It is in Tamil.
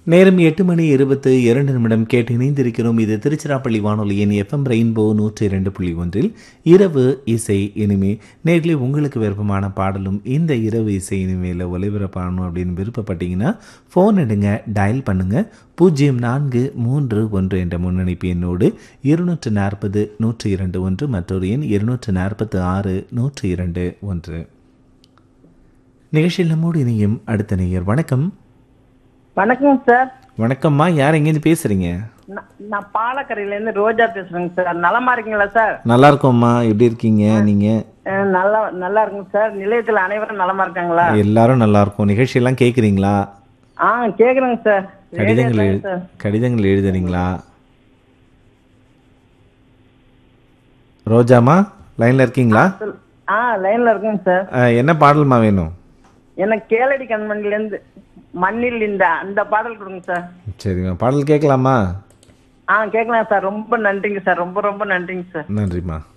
நேரம் எட்டு மணி இருபத்து இரண்டு நிமிடம் கேட்டு இணைந்திருக்கிறோம் இது திருச்சிராப்பள்ளி வானொலியின் எஃப்எம் ரெயின்போ நூற்றி இரண்டு புள்ளி ஒன்றில் இரவு இசை இனிமே நேர்களே உங்களுக்கு விருப்பமான பாடலும் இந்த இரவு இசை இனிமையில் ஒளிபரப்பாகணும் அப்படின்னு விருப்பப்பட்டீங்கன்னா ஃபோன் எடுங்க டயல் பண்ணுங்க பூஜ்ஜியம் நான்கு மூன்று ஒன்று என்ற முன்னணிப்பு எண்ணோடு இருநூற்று நாற்பது நூற்றி இரண்டு ஒன்று மற்றொரு எண் இருநூற்று நாற்பத்து ஆறு நூற்றி இரண்டு ஒன்று நிகழ்ச்சியில் நம்மோடு இணையும் அடுத்த நேயர் வணக்கம் வணக்கம் சார் வணக்கம்மா யார் எங்கேருந்து பேசுறீங்க நான் நான் பாலக்கரையிலேருந்து ரோஜா பேசுறேங்க சார் நலமா இருக்கீங்களா சார் நல்லா இருக்கோம்மா எப்படி இருக்கீங்க நீங்க அஹ் நல்லா நல்லா இருக்குங்க சார் நிலையத்தில் அனைவரும் நலமா இருக்காங்களா எல்லாரும் நல்லா இருக்கும் நிகழ்ச்சியெல்லாம் கேட்குறீங்களா ஆ கேக்குறேங்க சார் கடிதங்கள் ரேடியோ எழு தாங்க சார் கடிதங்கள் எழுதுறீங்களா ரோஜாமா லைன்ல இருக்கீங்களா சொல்- ஆ லைன்ல இருக்குங்க சார் அஹ், என்ன பாடல்மா வேணும் எனக்கு கேளடி கண்மணிலேருந்து மண்ணில் இந்த அந்த பாடல் கொடுங்க சார் சரிம்மா பாடல் கேட்கலாமா ஆ கேட்கலாம் சார் ரொம்ப நன்றிங்க சார் ரொம்ப ரொம்ப நன்றிங்க சார் நன்றிம்மா